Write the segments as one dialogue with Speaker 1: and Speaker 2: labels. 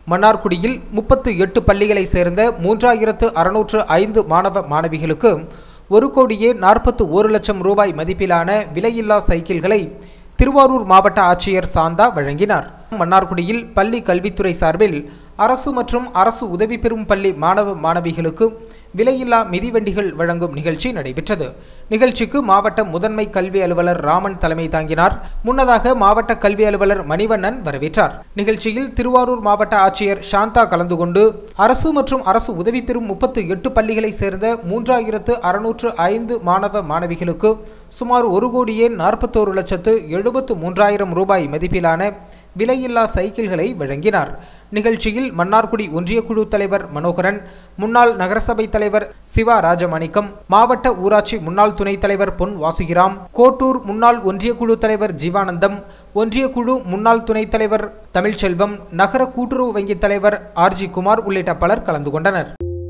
Speaker 1: மன்னார்குடியில் முப்பத்து எட்டு பள்ளிகளை சேர்ந்த மூன்றாயிரத்து அறுநூற்று ஐந்து மாணவ மாணவிகளுக்கு ஒரு கோடியே நாற்பத்து ஒரு லட்சம் ரூபாய் மதிப்பிலான விலையில்லா சைக்கிள்களை திருவாரூர் மாவட்ட ஆட்சியர் சாந்தா வழங்கினார் மன்னார்குடியில் பள்ளி கல்வித்துறை சார்பில் அரசு மற்றும் அரசு உதவி பெறும் பள்ளி மாணவ மாணவிகளுக்கு விலையில்லா மிதிவண்டிகள் வழங்கும் நிகழ்ச்சி நடைபெற்றது நிகழ்ச்சிக்கு மாவட்ட முதன்மை கல்வி அலுவலர் ராமன் தலைமை தாங்கினார் முன்னதாக மாவட்ட கல்வி அலுவலர் மணிவண்ணன் வரவேற்றார் நிகழ்ச்சியில் திருவாரூர் மாவட்ட ஆட்சியர் சாந்தா கலந்து கொண்டு அரசு மற்றும் அரசு உதவி பெறும் முப்பத்து எட்டு பள்ளிகளை சேர்ந்த மூன்றாயிரத்து அறுநூற்று ஐந்து மாணவ மாணவிகளுக்கு சுமார் ஒரு கோடியே நாற்பத்தோரு லட்சத்து எழுபத்து மூன்றாயிரம் ரூபாய் மதிப்பிலான விலையில்லா சைக்கிள்களை வழங்கினார் நிகழ்ச்சியில் மன்னார்குடி ஒன்றிய குழு தலைவர் மனோகரன் முன்னாள் நகரசபை தலைவர் சிவா ராஜமாணிக்கம் மாவட்ட ஊராட்சி முன்னாள் துணைத் தலைவர் பொன் வாசுகிராம் கோட்டூர் முன்னாள் ஒன்றிய குழு தலைவர் ஜீவானந்தம் ஒன்றிய குழு முன்னாள் துணைத் தலைவர் தமிழ்ச்செல்வம் நகர கூட்டுறவு வங்கி தலைவர் ஆர்ஜி குமார் உள்ளிட்ட பலர் கலந்து கொண்டனர்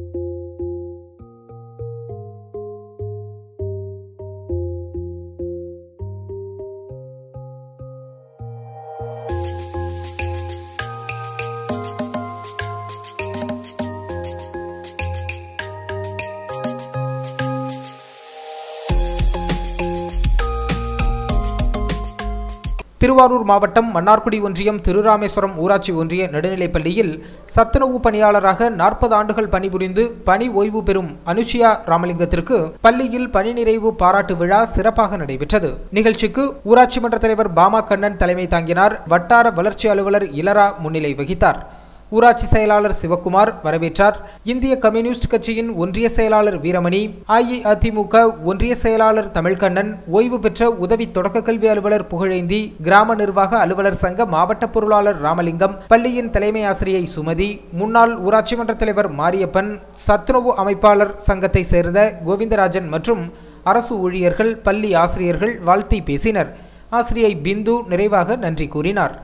Speaker 1: திருவாரூர் மாவட்டம் மன்னார்குடி ஒன்றியம் திருராமேஸ்வரம் ஊராட்சி ஒன்றிய நடுநிலைப்பள்ளியில் சத்துணவு பணியாளராக நாற்பது ஆண்டுகள் பணிபுரிந்து பணி ஓய்வு பெறும் அனுஷியா ராமலிங்கத்திற்கு பள்ளியில் பணி நிறைவு பாராட்டு விழா சிறப்பாக நடைபெற்றது நிகழ்ச்சிக்கு ஊராட்சி மன்ற தலைவர் பாமா கண்ணன் தலைமை தாங்கினார் வட்டார வளர்ச்சி அலுவலர் இலரா முன்னிலை வகித்தார் ஊராட்சி செயலாளர் சிவக்குமார் வரவேற்றார் இந்திய கம்யூனிஸ்ட் கட்சியின் ஒன்றிய செயலாளர் வீரமணி அஇஅதிமுக ஒன்றிய செயலாளர் தமிழ்கண்ணன் ஓய்வு பெற்ற உதவி தொடக்க கல்வி அலுவலர் புகழேந்தி கிராம நிர்வாக அலுவலர் சங்க மாவட்ட பொருளாளர் ராமலிங்கம் பள்ளியின் தலைமை ஆசிரியை சுமதி முன்னாள் ஊராட்சி மன்ற தலைவர் மாரியப்பன் சத்துணவு அமைப்பாளர் சங்கத்தை சேர்ந்த கோவிந்தராஜன் மற்றும் அரசு ஊழியர்கள் பள்ளி ஆசிரியர்கள் வாழ்த்தி பேசினர் ஆசிரியை பிந்து நிறைவாக நன்றி கூறினார்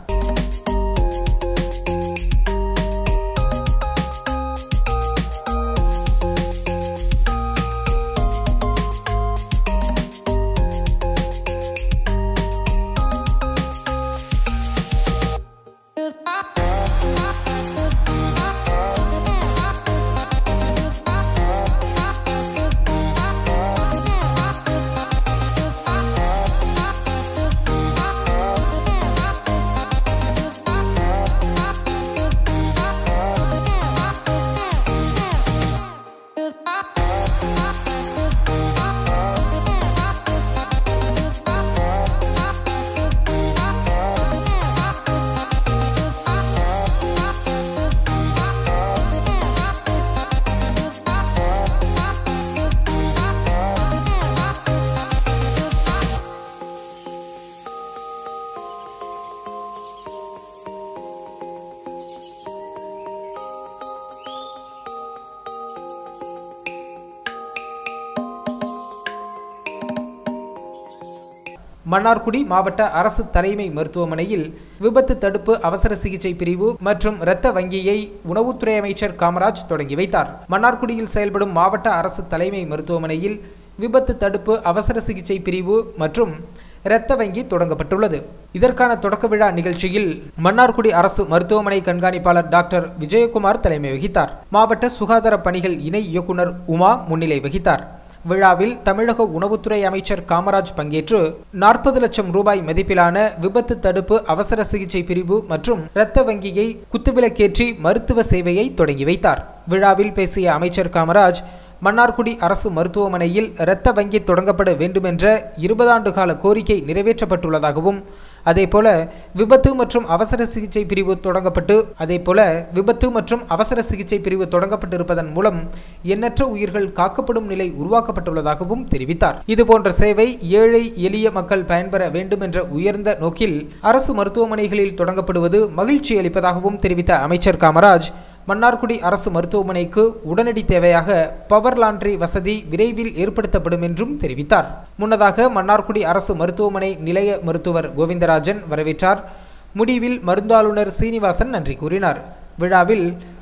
Speaker 1: மன்னார்குடி மாவட்ட அரசு தலைமை மருத்துவமனையில் விபத்து தடுப்பு அவசர சிகிச்சை பிரிவு மற்றும் இரத்த வங்கியை உணவுத்துறை அமைச்சர் காமராஜ் தொடங்கி வைத்தார் மன்னார்குடியில் செயல்படும் மாவட்ட அரசு தலைமை மருத்துவமனையில் விபத்து தடுப்பு அவசர சிகிச்சை பிரிவு மற்றும் இரத்த வங்கி தொடங்கப்பட்டுள்ளது இதற்கான தொடக்க விழா நிகழ்ச்சியில் மன்னார்குடி அரசு மருத்துவமனை கண்காணிப்பாளர் டாக்டர் விஜயகுமார் தலைமை வகித்தார் மாவட்ட சுகாதார பணிகள் இணை இயக்குனர் உமா முன்னிலை வகித்தார் விழாவில் தமிழக உணவுத்துறை அமைச்சர் காமராஜ் பங்கேற்று நாற்பது லட்சம் ரூபாய் மதிப்பிலான விபத்து தடுப்பு அவசர சிகிச்சை பிரிவு மற்றும் இரத்த வங்கியை குத்துவிளக்கேற்றி மருத்துவ சேவையை தொடங்கி வைத்தார் விழாவில் பேசிய அமைச்சர் காமராஜ் மன்னார்குடி அரசு மருத்துவமனையில் இரத்த வங்கி தொடங்கப்பட வேண்டுமென்ற இருபதாண்டு கால கோரிக்கை நிறைவேற்றப்பட்டுள்ளதாகவும் அதேபோல விபத்து மற்றும் அவசர சிகிச்சை பிரிவு தொடங்கப்பட்டு அதேபோல விபத்து மற்றும் அவசர சிகிச்சை பிரிவு தொடங்கப்பட்டிருப்பதன் மூலம் எண்ணற்ற உயிர்கள் காக்கப்படும் நிலை உருவாக்கப்பட்டுள்ளதாகவும் தெரிவித்தார் இதுபோன்ற சேவை ஏழை எளிய மக்கள் பயன்பெற வேண்டும் என்ற உயர்ந்த நோக்கில் அரசு மருத்துவமனைகளில் தொடங்கப்படுவது மகிழ்ச்சி அளிப்பதாகவும் தெரிவித்த அமைச்சர் காமராஜ் மன்னார்குடி அரசு மருத்துவமனைக்கு உடனடி தேவையாக பவர் லாண்ட்ரி வசதி விரைவில் ஏற்படுத்தப்படும் என்றும் தெரிவித்தார் முன்னதாக மன்னார்குடி அரசு மருத்துவமனை நிலைய மருத்துவர் கோவிந்தராஜன் வரவேற்றார் முடிவில் மருந்தாளுநர் சீனிவாசன் நன்றி கூறினார் விழாவில்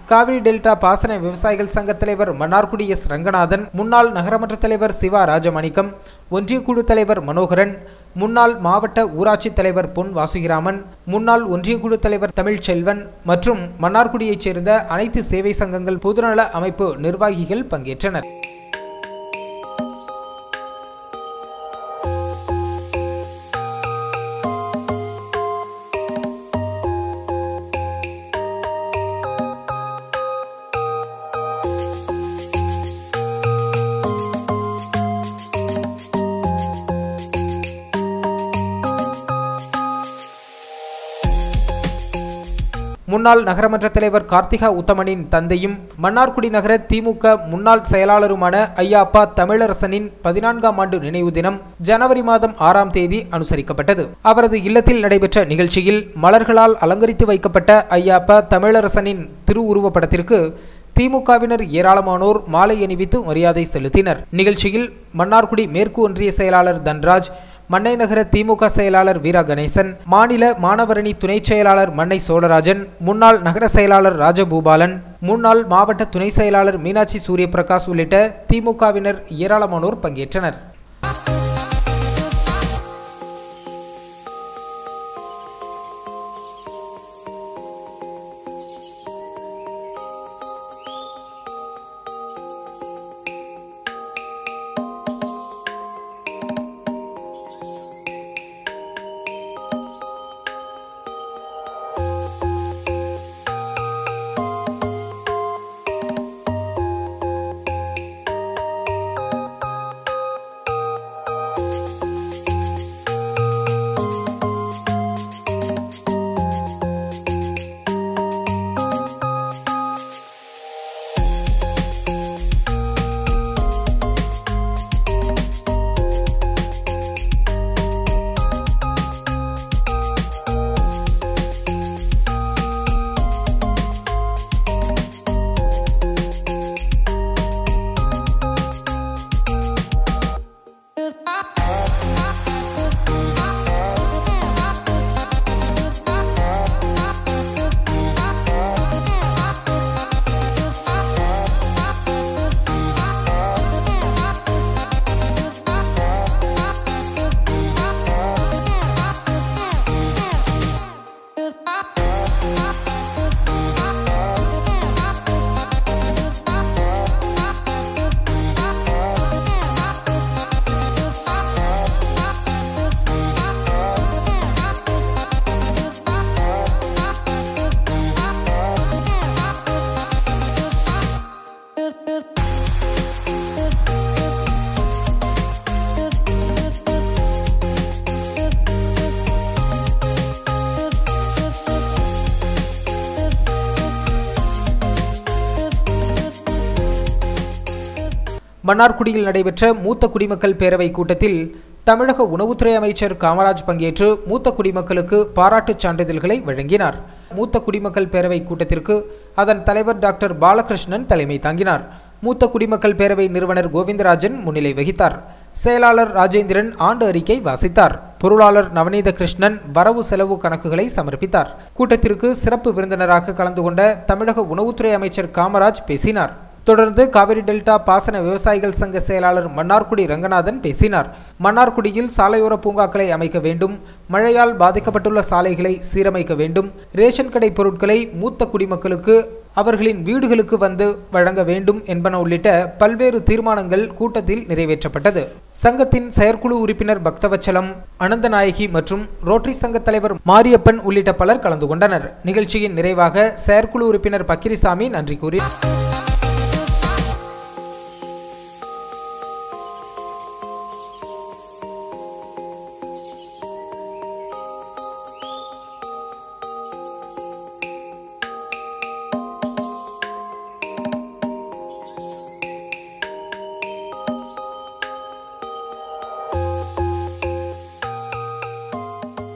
Speaker 1: காவிரி டெல்டா பாசன விவசாயிகள் சங்க தலைவர் மன்னார்குடி எஸ் ரங்கநாதன் முன்னாள் நகரமன்ற தலைவர் சிவா ராஜமாணிக்கம் ஒன்றிய குழு தலைவர் மனோகரன் முன்னாள் மாவட்ட ஊராட்சி தலைவர் பொன் வாசுகிராமன் முன்னாள் ஒன்றிய குழு தலைவர் தமிழ்ச்செல்வன் மற்றும் மன்னார்குடியைச் சேர்ந்த அனைத்து சேவை சங்கங்கள் பொதுநல அமைப்பு நிர்வாகிகள் பங்கேற்றனர் முன்னாள் நகரமன்ற தலைவர் கார்த்திகா உத்தமனின் தந்தையும் மன்னார்குடி நகர திமுக முன்னாள் செயலாளருமான ஐயாப்பா தமிழரசனின் பதினான்காம் ஆண்டு நினைவு தினம் ஜனவரி மாதம் ஆறாம் தேதி அனுசரிக்கப்பட்டது அவரது இல்லத்தில் நடைபெற்ற நிகழ்ச்சியில் மலர்களால் அலங்கரித்து வைக்கப்பட்ட ஐயாப்பா தமிழரசனின் திருவுருவப் படத்திற்கு திமுகவினர் ஏராளமானோர் மாலை அணிவித்து மரியாதை செலுத்தினர் நிகழ்ச்சியில் மன்னார்குடி மேற்கு ஒன்றிய செயலாளர் தன்ராஜ் மன்னை நகர திமுக செயலாளர் வீரா கணேசன் மாநில மாணவரணி துணை செயலாளர் மன்னை சோழராஜன் முன்னாள் நகர செயலாளர் ராஜபூபாலன் முன்னாள் மாவட்ட துணை செயலாளர் மீனாட்சி சூரியபிரகாஷ் உள்ளிட்ட திமுகவினர் ஏராளமானோர் பங்கேற்றனர் மன்னார்குடியில் நடைபெற்ற மூத்த குடிமக்கள் பேரவை கூட்டத்தில் தமிழக உணவுத்துறை அமைச்சர் காமராஜ் பங்கேற்று மூத்த குடிமக்களுக்கு பாராட்டுச் சான்றிதழ்களை வழங்கினார் மூத்த குடிமக்கள் பேரவை கூட்டத்திற்கு அதன் தலைவர் டாக்டர் பாலகிருஷ்ணன் தலைமை தாங்கினார் மூத்த குடிமக்கள் பேரவை நிறுவனர் கோவிந்தராஜன் முன்னிலை வகித்தார் செயலாளர் ராஜேந்திரன் ஆண்டு அறிக்கை வாசித்தார் பொருளாளர் நவநீத கிருஷ்ணன் வரவு செலவு கணக்குகளை சமர்ப்பித்தார் கூட்டத்திற்கு சிறப்பு விருந்தினராக கலந்து கொண்ட தமிழக உணவுத்துறை அமைச்சர் காமராஜ் பேசினார் தொடர்ந்து காவிரி டெல்டா பாசன விவசாயிகள் சங்க செயலாளர் மன்னார்குடி ரங்கநாதன் பேசினார் மன்னார்குடியில் சாலையோர பூங்காக்களை அமைக்க வேண்டும் மழையால் பாதிக்கப்பட்டுள்ள சாலைகளை சீரமைக்க வேண்டும் ரேஷன் கடை பொருட்களை மூத்த குடிமக்களுக்கு அவர்களின் வீடுகளுக்கு வந்து வழங்க வேண்டும் என்பன உள்ளிட்ட பல்வேறு தீர்மானங்கள் கூட்டத்தில் நிறைவேற்றப்பட்டது சங்கத்தின் செயற்குழு உறுப்பினர் பக்தவச்சலம் அனந்தநாயகி மற்றும் ரோட்டரி சங்க தலைவர் மாரியப்பன் உள்ளிட்ட பலர் கலந்து கொண்டனர் நிகழ்ச்சியின் நிறைவாக செயற்குழு உறுப்பினர் பக்கிரிசாமி நன்றி கூறி